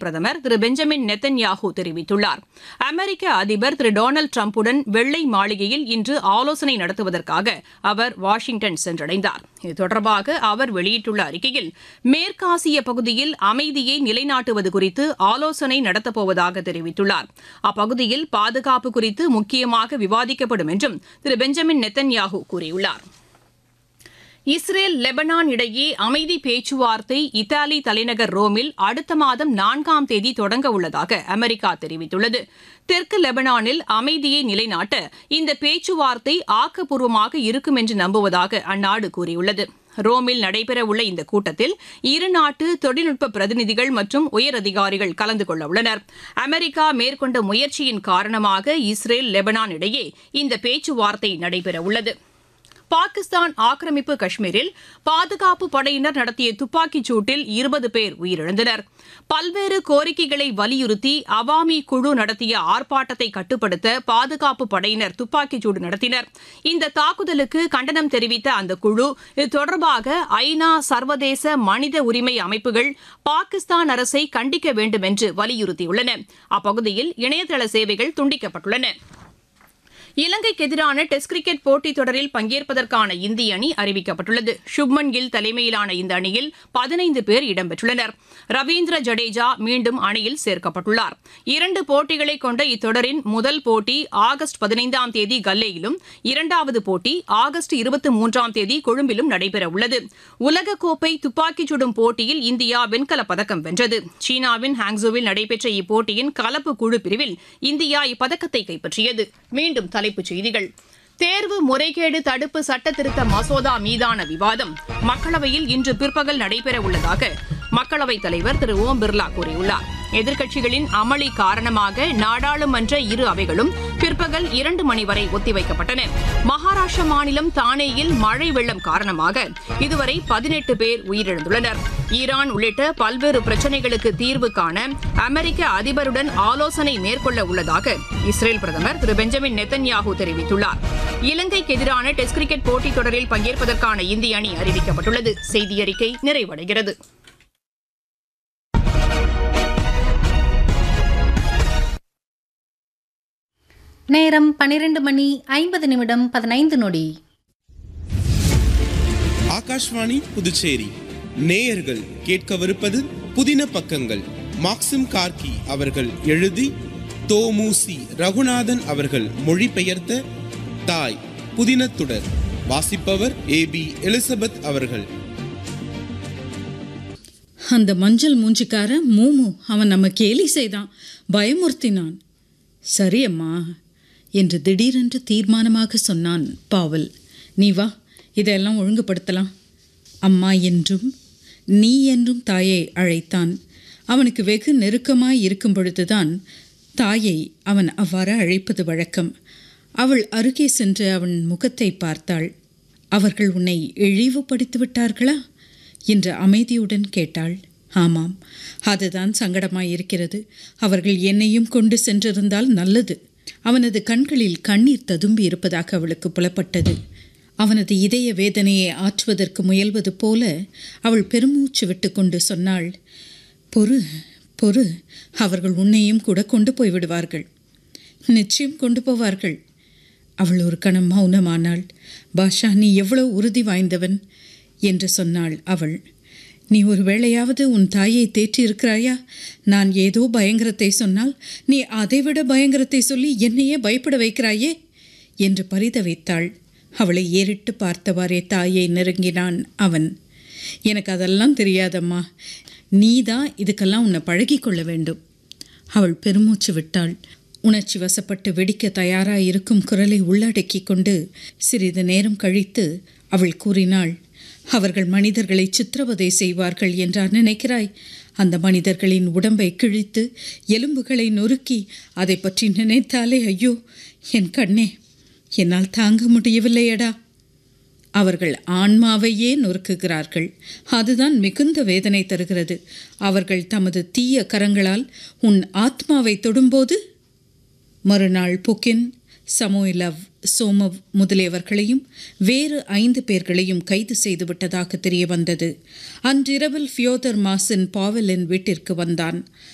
பிரதமர் திரு Benjamin Netanyahu தெரிவித்துள்ளார் அமெரிக்க அதிபர் திரு டொனால்டு டிரம்புடன் வெள்ளை மாளிகையில் இன்று ஆலோசனை நடத்துவதற்காக அவர் வாஷிங்டன் சென்றடைந்தார் இது தொடர்பாக அவர் வெளியிட்டுள்ள அறிக்கையில் மேற்காசிய பகுதியில் அமைதியை நிலைநாட்டுவது குறித்து ஆலோசனை நடத்தப்போவதாக தெரிவித்துள்ளார் அப்பகுதியில் பாதுகாப்பு குறித்து முக்கியமாக விவாதிக்கப்படும் என்றும் திரு பெஞ்சமின் நெத்தன்யாஹூ கூறியுள்ளார் இஸ்ரேல் லெபனான் இடையே அமைதி பேச்சுவார்த்தை இத்தாலி தலைநகர் ரோமில் அடுத்த மாதம் நான்காம் தேதி தொடங்க உள்ளதாக அமெரிக்கா தெரிவித்துள்ளது தெற்கு லெபனானில் அமைதியை நிலைநாட்ட இந்த பேச்சுவார்த்தை ஆக்கப்பூர்வமாக இருக்கும் என்று நம்புவதாக அந்நாடு கூறியுள்ளது ரோமில் நடைபெறவுள்ள இந்த கூட்டத்தில் இரு நாட்டு தொழில்நுட்ப பிரதிநிதிகள் மற்றும் உயரதிகாரிகள் கலந்து கொள்ள உள்ளனர் அமெரிக்கா மேற்கொண்ட முயற்சியின் காரணமாக இஸ்ரேல் லெபனான் இடையே இந்த பேச்சுவார்த்தை நடைபெறவுள்ளது பாகிஸ்தான் ஆக்கிரமிப்பு காஷ்மீரில் பாதுகாப்பு படையினர் நடத்திய துப்பாக்கிச் சூட்டில் இருபது பேர் உயிரிழந்தனர் பல்வேறு கோரிக்கைகளை வலியுறுத்தி அவாமி குழு நடத்திய ஆர்ப்பாட்டத்தை கட்டுப்படுத்த பாதுகாப்பு படையினர் துப்பாக்கிச் சூடு நடத்தினர் இந்த தாக்குதலுக்கு கண்டனம் தெரிவித்த அந்த குழு இது தொடர்பாக ஐநா சர்வதேச மனித உரிமை அமைப்புகள் பாகிஸ்தான் அரசை கண்டிக்க வேண்டும் என்று வலியுறுத்தியுள்ளன அப்பகுதியில் இணையதள சேவைகள் துண்டிக்கப்பட்டுள்ளன இலங்கைக்கு எதிரான டெஸ்ட் கிரிக்கெட் போட்டித் தொடரில் பங்கேற்பதற்கான இந்திய அணி அறிவிக்கப்பட்டுள்ளது சுப்மன் கில் தலைமையிலான இந்த அணியில் பதினைந்து பேர் இடம்பெற்றுள்ளனர் ரவீந்திர ஜடேஜா மீண்டும் அணியில் சேர்க்கப்பட்டுள்ளார் இரண்டு போட்டிகளை கொண்ட இத்தொடரின் முதல் போட்டி ஆகஸ்ட் பதினைந்தாம் தேதி கல்லேயிலும் இரண்டாவது போட்டி ஆகஸ்ட் இருபத்தி மூன்றாம் தேதி கொழும்பிலும் நடைபெறவுள்ளது உலகக்கோப்பை துப்பாக்கிச் சுடும் போட்டியில் இந்தியா வெண்கலப் பதக்கம் வென்றது சீனாவின் ஹாங்ஸோவில் நடைபெற்ற இப்போட்டியின் கலப்பு குழு பிரிவில் இந்தியா இப்பதக்கத்தை கைப்பற்றியது மீண்டும் தலைப்புச் செய்திகள் தேர்வு முறைகேடு தடுப்பு சட்ட திருத்த மசோதா மீதான விவாதம் மக்களவையில் இன்று பிற்பகல் நடைபெற உள்ளதாக மக்களவைத் தலைவர் திரு ஓம் பிர்லா கூறியுள்ளார் எதிர்க்கட்சிகளின் அமளி காரணமாக நாடாளுமன்ற இரு அவைகளும் பிற்பகல் இரண்டு மணி வரை ஒத்திவைக்கப்பட்டன மகாராஷ்டிர மாநிலம் தானேயில் மழை வெள்ளம் காரணமாக இதுவரை பதினெட்டு பேர் உயிரிழந்துள்ளனர் ஈரான் உள்ளிட்ட பல்வேறு பிரச்சினைகளுக்கு தீர்வு காண அமெரிக்க அதிபருடன் ஆலோசனை மேற்கொள்ள உள்ளதாக இஸ்ரேல் பிரதமர் திரு பெஞ்சமின் நெத்தன்யாஹூ தெரிவித்துள்ளார் இலங்கைக்கு எதிரான டெஸ்ட் கிரிக்கெட் போட்டித் தொடரில் பங்கேற்பதற்கான இந்திய அணி அறிவிக்கப்பட்டுள்ளது செய்தி அறிக்கை நிறைவடைகிறது நேரம் பன்னிரண்டு மணி ஐம்பது நிமிடம் பதினைந்து நொடி ஆகாஷ்வாணி புதுச்சேரி நேயர்கள் கேட்கவிருப்பது புதின பக்கங்கள் மாக்சிம் கார்கி அவர்கள் எழுதி தோமுசி ரகுநாதன் அவர்கள் மொழிபெயர்த்த தாய் புதினத்துடர் வாசிப்பவர் ஏ பி எலிசபெத் அவர்கள் அந்த மஞ்சள் மூஞ்சிக்கார மூமு அவன் நம்ம கேலி செய்தான் பயமுறுத்தினான் சரி அம்மா என்று திடீரென்று தீர்மானமாக சொன்னான் பாவல் நீ வா இதெல்லாம் ஒழுங்குபடுத்தலாம் அம்மா என்றும் நீ என்றும் தாயை அழைத்தான் அவனுக்கு வெகு நெருக்கமாய் இருக்கும் பொழுதுதான் தாயை அவன் அவ்வாறு அழைப்பது வழக்கம் அவள் அருகே சென்று அவன் முகத்தை பார்த்தாள் அவர்கள் உன்னை இழிவுபடுத்தி விட்டார்களா என்று அமைதியுடன் கேட்டாள் ஆமாம் அதுதான் சங்கடமாயிருக்கிறது அவர்கள் என்னையும் கொண்டு சென்றிருந்தால் நல்லது அவனது கண்களில் கண்ணீர் ததும்பி இருப்பதாக அவளுக்கு புலப்பட்டது அவனது இதய வேதனையை ஆற்றுவதற்கு முயல்வது போல அவள் பெருமூச்சு விட்டு கொண்டு சொன்னாள் பொறு பொறு அவர்கள் உன்னையும் கூட கொண்டு போய் விடுவார்கள் நிச்சயம் கொண்டு போவார்கள் அவள் ஒரு கணம் மௌனமானாள் பாஷா நீ எவ்வளவு உறுதி வாய்ந்தவன் என்று சொன்னாள் அவள் நீ ஒரு வேளையாவது உன் தாயை தேற்றியிருக்கிறாயா நான் ஏதோ பயங்கரத்தை சொன்னால் நீ அதைவிட பயங்கரத்தை சொல்லி என்னையே பயப்பட வைக்கிறாயே என்று பரிதவித்தாள் அவளை ஏறிட்டு பார்த்தவாறே தாயை நெருங்கினான் அவன் எனக்கு அதெல்லாம் தெரியாதம்மா நீ தான் இதுக்கெல்லாம் உன்னை பழகி கொள்ள வேண்டும் அவள் பெருமூச்சு விட்டாள் உணர்ச்சி வசப்பட்டு வெடிக்க தயாராக இருக்கும் குரலை உள்ளடக்கி கொண்டு சிறிது நேரம் கழித்து அவள் கூறினாள் அவர்கள் மனிதர்களை சித்திரவதை செய்வார்கள் என்றா நினைக்கிறாய் அந்த மனிதர்களின் உடம்பை கிழித்து எலும்புகளை நொறுக்கி அதை பற்றி நினைத்தாலே ஐயோ என் கண்ணே என்னால் தாங்க முடியவில்லையடா அவர்கள் ஆன்மாவையே நொறுக்குகிறார்கள் அதுதான் மிகுந்த வேதனை தருகிறது அவர்கள் தமது தீய கரங்களால் உன் ஆத்மாவை தொடும்போது மறுநாள் புக்கின் சமோயிலவ் சோமவ் முதலியவர்களையும் வேறு ஐந்து பேர்களையும் கைது செய்துவிட்டதாக தெரிய வந்தது அன்றிரவில் ஃபியோதர் மாசின் பாவலின் வீட்டிற்கு வந்தான்